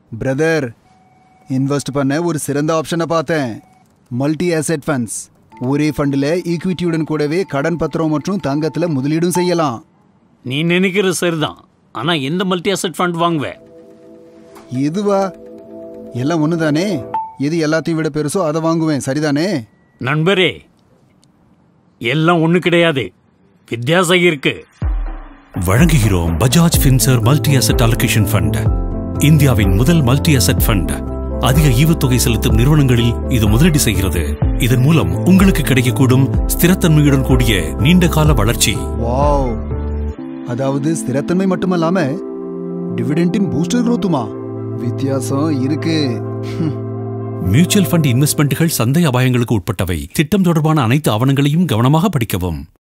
Brother invest பண்ண ஒரு சிறந்த ஆப்ஷனை பார்த்தேன் மல்டி அசெட் ஃபண்ட்ஸ் ஒரே ஃபண்டில் ஈக்விட்டியுடன் கூடவே கடன் பத்திரம் மற்றும் தங்கத்தில் முதலீடும் செய்யலாம் நீ நினைக்கிறது சரிதான் ஆனா எந்த மல்டி அசெட் ஃபண்ட் வாங்குவ எதுவா எல்லாம் ஒன்று தானே எது எல்லாத்தையும் விட பெருசோ அதை வாங்குவேன் சரிதானே நண்பரே எல்லாம் ஒண்ணு கிடையாது வித்தியாசம் இருக்கு வழங்குகிறோம் Bajaj Finserv multi asset allocation fund இந்தியாவின் முதல் மல்டி அசெட் ஃபண்ட் அதிக ஈவுத்தொகை செலுத்தும் நிறுவனங்களில் இது முதலீடு செய்கிறது இதன் மூலம் உங்களுக்கு கிடைக்கக்கூடும் ஸ்திரத்தன்மையுடன் கூடிய நீண்ட கால வளர்ச்சி வாவ் அதாவது ஸ்திரத்தன்மை மட்டுமல்லாம டிவிடெண்டின் பூஸ்டர் growthமா வித்தியாசம் இருக்கு ஹம். மியூச்சுவல் ஃபண்ட் இன்வெஸ்ட்மெண்ட்டுகள் சந்தை அபாயங்களுக்கு உட்பட்டவை திட்டம் தொடர்பான அனைத்து ஆவணங்களையும் கவனமாக படிக்கவும்